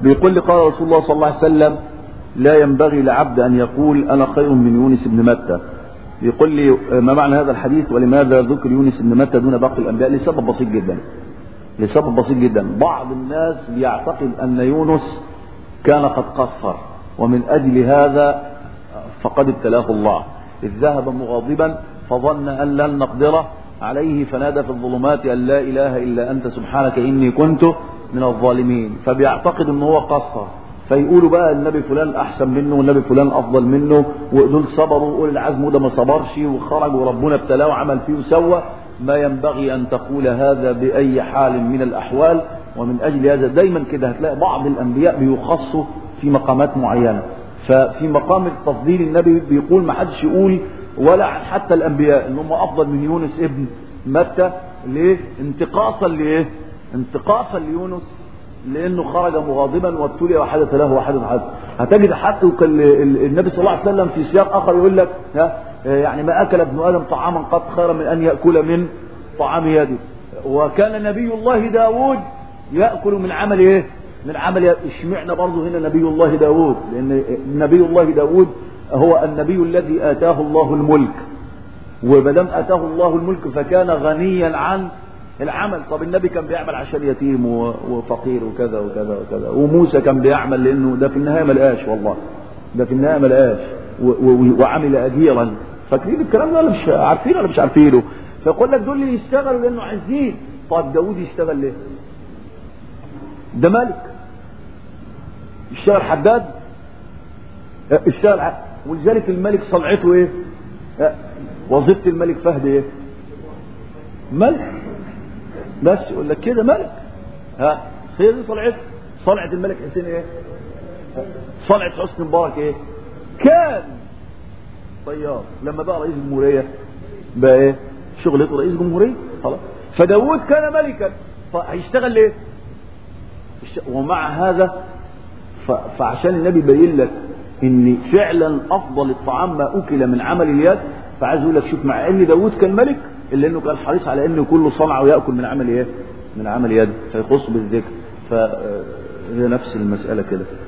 بيقول لي قال رسول الله صلى الله عليه وسلم لا ينبغي لعبد أن يقول أنا خير من يونس بن متى يقول لي ما معنى هذا الحديث ولماذا ذكر يونس بن متى دون باقي الأنبياء لسبب بسيط جدا لسبب بسيط جدا بعض الناس بيعتقد أن يونس كان قد قصر ومن أجل هذا فقد ابتلاه الله إذ ذهب مغاضبا فظن أن لن نقدره عليه فنادى في الظلمات أن لا إله إلا أنت سبحانك إني كنت من الظالمين فبيعتقد أنه هو قصر فيقولوا بقى النبي فلان أحسن منه والنبي فلان أفضل منه ودول صبروا وقول العزم وده ما صبرش وخرج وربنا ابتلاه وعمل فيه وسوى ما ينبغي أن تقول هذا بأي حال من الأحوال ومن أجل هذا دايما كده هتلاقي بعض الأنبياء بيخصوا في مقامات معينة ففي مقام التفضيل النبي بيقول ما حدش يقول ولا عن حتى الأنبياء إن هم أفضل من يونس ابن متى ليه؟ انتقاصا لإيه؟ انتقاصا ليونس لأنه خرج مغاضبا وابتلي وحدث له وحدث حدث هتجد حتى النبي صلى الله عليه وسلم في سياق آخر يقول لك ها يعني ما أكل ابن آدم طعاما قط خيرا من أن يأكل من طعام يده وكان نبي الله داود يأكل من عمل إيه من عمل اشمعنا برضه هنا نبي الله داود لأن نبي الله داود هو النبي الذي آتاه الله الملك ومادام آتاه الله الملك فكان غنيا عن العمل طب النبي كان بيعمل عشان يتيم وفقير وكذا وكذا وكذا وموسى كان بيعمل لأنه ده في النهاية ملقاش والله ده في النهاية ملقاش وعمل أجيرا فاكرين الكلام ده ولا مش عارفينه ولا مش عارفينه فيقول لك دول اللي يشتغلوا لأنه عايزين طب داوود يشتغل ليه؟ ده ملك يشتغل حداد اشتغل ولذلك الملك صنعته ايه وظيفة الملك فهد ايه ملك بس يقول لك كده ملك ها هي دي صنعته صنعة الملك حسين ايه صنعة حسني مبارك ايه كان طيار لما بقى رئيس جمهورية بقى ايه شغلته رئيس جمهورية خلاص فداود كان ملكا فهيشتغل ليه ومع هذا فعشان النبي يبين لك ان فعلا افضل الطعام ما اكل من عمل اليد فعايز يقول لك شوف مع ان داود كان ملك الا انه كان حريص على ان كله صنع وياكل من عمل ايه من عمل يد فيخص بالذكر فهي نفس المساله كده